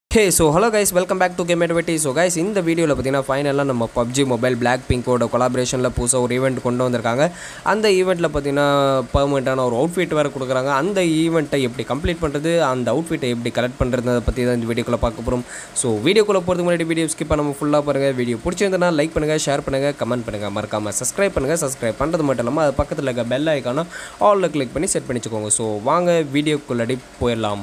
hey so hello guys welcome back to game வெட்டி so guys இந்த வீடியோவில் பார்த்தீங்கன்னா ஃபைனலாக நம்ம பப்ஜி மொபைல் பிளாக் பிங்கோட கொலாபரேஷனில் புதுசாக ஒரு ஈவெண்ட் கொண்டு வந்திருக்காங்க அந்த ஈவெண்ட்டில் பார்த்தீங்கன்னா பர்மனெண்ட்டான ஒரு அவுட்ஃபிட் வேறு கொடுக்குறாங்க அந்த ஈவெண்ட்டை எப்படி கம்ப்ளீட் பண்ணுறது அந்த அவுட்ஃபிட்டை எப்படி கலெக்ட் பண்ணுறது அதை பற்றி தான் இந்த வீடியோக்குள்ளே பார்க்க போகிறோம் ஸோ வீடியோக்குள்ளே போகிறதுக்கு முன்னாடி வீடியோ ஸ்கிப் பண்ணாமல் ஃபுல்லாக பாருங்கள் வீடியோ பிடிச்சிருந்தனா லைக் பண்ணுங்கள் ஷேர் பண்ணுங்கள் கமெண்ட் பண்ணுங்கள் மறக்காமல் சப்ஸ்கிரைப் பண்ணுங்கள் சப்ஸ்கிரைப் பண்ணுறது மட்டும் இல்லாமல் அது பக்கத்தில் இருக்க பெல் ஐக்கான ஆலில் கிளிக் பண்ணி செட் பண்ணி வச்சுக்கோங்க ஸோ வாங்க வீடியோக்குள்ளடி போயிடலாம்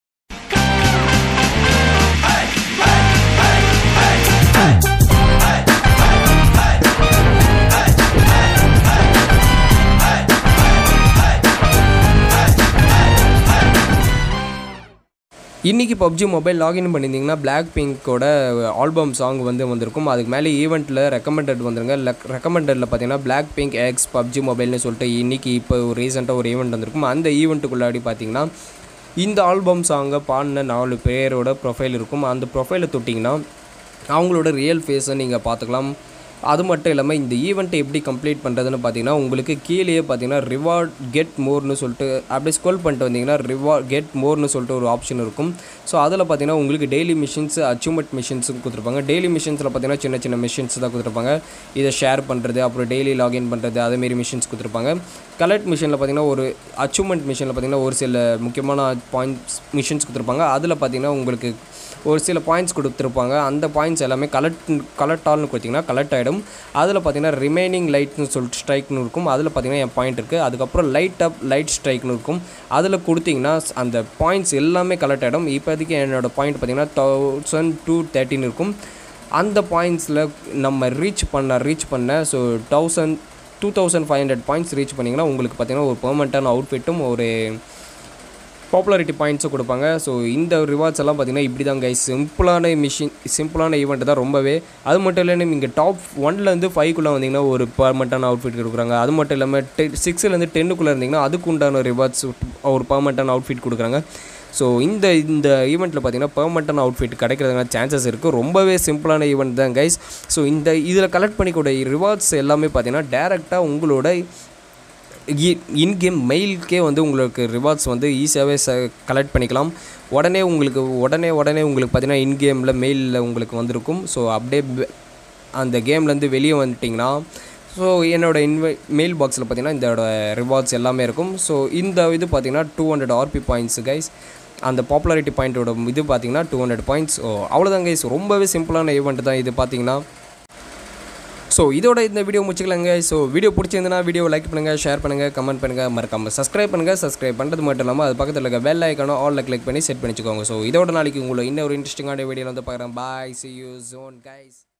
இன்றைக்கி பப்ஜி மொபைல் லாகின் பண்ணியிருந்தீங்கன்னா பிளாக் பிங்கோட ஆல்பம் சாங் வந்து வந்திருக்கும் அதுக்கு மேலே ஈவெண்ட்டில் ரெக்கமெண்டட் வந்துருங்க ரெக்கமெண்டடில் பார்த்தீங்கன்னா பிளாக் பிங்க் எக்ஸ் பப்ஜி மொபைல்னு சொல்லிட்டு இன்றைக்கி இப்போ ஒரு ரீசெண்டாக ஒரு ஈவெண்ட் வந்திருக்கும் அந்த ஈவெண்ட்டுக்குள்ளாடி பார்த்தீங்கன்னா இந்த ஆல்பம் சாங்கை பாடின நாலு பேரோட ப்ரொஃபைல் இருக்கும் அந்த ப்ரொஃபைலை தொட்டிங்கன்னா அவங்களோட ரியல் ஃபேஸை நீங்கள் பார்த்துக்கலாம் அது மட்டும் இல்லாமல் இந்த ஈவெண்ட்டை எப்படி கம்ப்ளீட் பண்ணுறதுன்னு பார்த்தீங்கன்னா உங்களுக்கு கீழேயே பார்த்தீங்கன்னா ரிவார்ட் கெட் மோர்னு சொல்லிட்டு அப்படியே ஸ்க்ரோல் பண்ணிட்டு வந்தீங்கன்னா ரிவார்ட் கெட் மோர்னு சொல்லிட்டு ஒரு ஆப்ஷன் இருக்கும் ஸோ அதில் பார்த்தீங்கன்னா உங்களுக்கு டெய்லி மிஷின்ஸ் அச்சீவ்மெண்ட் மிஷின்ஸும் கொடுத்துருப்பாங்க டெய்லி மிஷின்ஸில் பார்த்தீங்கன்னா சின்ன சின்ன மிஷின்ஸ் தான் கொடுத்துருப்பாங்க இதை ஷேர் பண்ணுறது அப்புறம் டெய்லி லாகின் பண்ணுறது அதேமாரி மிஷின்ஸ் கொடுத்துருப்பாங்க கலெக்ட் மிஷினில் பார்த்தீங்கன்னா ஒரு அச்சீவ்மெண்ட் மிஷினில் பார்த்தீங்கன்னா ஒரு சில முக்கியமான பாயிண்ட்ஸ் மிஷின்ஸ் கொடுத்துருப்பாங்க அதில் பார்த்தீங்கன்னா உங்களுக்கு ஒரு சில பாயிண்ட்ஸ் கொடுத்துருப்பாங்க அந்த பாயிண்ட்ஸ் எல்லாமே கலெக்ட் கலெக்ட் ஆல்னு கொடுத்தீங்கன்னா கலெக்ட் ஆகிடும் அதில் பார்த்தீங்கன்னா ரிமைனிங் லைட்னு சொல்லிட்டு ஸ்ட்ரைக்னு இருக்கும் அதில் பார்த்தீங்கன்னா என் பாயிண்ட் இருக்குது அதுக்கப்புறம் லைட் அப் லைட் ஸ்ட்ரைக்னு இருக்கும் அதில் கொடுத்தீங்கன்னா அந்த பாயிண்ட்ஸ் எல்லாமே கலெக்ட் ஆகிடும் இப்போதைக்கு என்னோடய பாயிண்ட் பார்த்தீங்கன்னா தௌசண்ட் டூ தேர்ட்டின் இருக்கும் அந்த பாயிண்ட்ஸில் நம்ம ரீச் பண்ண ரீச் பண்ண so thousand two thousand five hundred points reach பண்ணிங்கன்னா உங்களுக்கு பார்த்தீங்கன்னா ஒரு பெர்மனண்ட்டான அவுட்ஃபிட்டும் ஒரு பாப்புலாரிட்டி பாயிண்ட்ஸும் கொடுப்பாங்க ஸோ இந்த ரிவார்ட்ஸ் எல்லாம் பார்த்தீங்கன்னா இப்படி தான் கைஸ் சிம்பிளான மிஷின் சிம்பிளான ஈவெண்ட் தான் ரொம்பவே அது மட்டும் இல்லாமல் இங்கே டாப் ஒன்லேருந்து ஃபைவ்க்குள்ளே வந்தீங்கன்னா ஒரு பர்மனண்ட்டான அவுட்ஃபிட் கொடுக்குறாங்க அது மட்டும் இல்லாமல் டெ சிக்ஸ்லேருந்து டென்னுக்குள்ளே இருந்தீங்கன்னா அதுக்கு உண்டான ரிவார்ட்ஸ் ஒரு பர்மனண்ட்டான அவுட்ஃபிட் கொடுக்குறாங்க ஸோ இந்த இந்த ஈவெண்ட்டில் பார்த்தீங்கன்னா பெர்மனண்ட்டான அவுட்ஃபிட் கிடைக்கிறதுக்கான சான்சஸ் இருக்குது ரொம்பவே சிம்பிளான ஈவெண்ட் தான் கைஸ் ஸோ இந்த இதில் கலெக்ட் பண்ணிக்கூடிய ரிவார்ட்ஸ் எல்லாமே பார்த்தீங்கன்னா டேரெக்டாக உங்களோட இன்கேம் மெயிலுக்கே வந்து உங்களுக்கு ரிவார்ட்ஸ் வந்து ஈஸியாகவே ச கலெக்ட் பண்ணிக்கலாம் உடனே உங்களுக்கு உடனே உடனே உங்களுக்கு பார்த்தீங்கன்னா இன்கேமில் மெயிலில் உங்களுக்கு வந்திருக்கும் ஸோ அப்படியே அந்த கேம்லேருந்து வெளியே வந்துட்டிங்கன்னா ஸோ என்னோடய இன்வை மெயில் பாக்ஸில் பார்த்தீங்கன்னா இதோட ரிவார்ட்ஸ் எல்லாமே இருக்கும் ஸோ இந்த இது பார்த்தீங்கன்னா two hundred RP points guys அந்த பாப்புலாரிட்டி பாயிண்ட்டோட இது பார்த்தீங்கன்னா டூ ஹண்ட்ரட் பாயிண்ட்ஸ் ஸோ அவ்வளோதான் கைஸ் ரொம்பவே சிம்பிளான ஈவெண்ட் தான் இது பார்த்தீங்கன்னா ஸோ இதோட இந்த வீடியோ முடிச்சுக்கலாங்க ஸோ வீடியோ பிடிச்சிருந்தனா வீடியோ லைக் பண்ணுங்கள் ஷேர் பண்ணுங்கள் கமெண்ட் பண்ணுங்கள் மறக்காமல் சப்ஸ்கிரைப் பண்ணுங்கள் சப்ஸ்கிரைப் பண்ணுறது மட்டும் இல்லாமல் அது பக்கத்தில் இருக்க பெல் ஐக்கானோ ஆலில் கிளிக் பண்ணி செட் பண்ணிச்சுக்கோங்க ஸோ இதோட நாளைக்கு உங்களை இன்னொரு இன்ட்ரெஸ்டிங்கான வீடியோவில் வந்து பார்க்குறேன் bye see you soon guys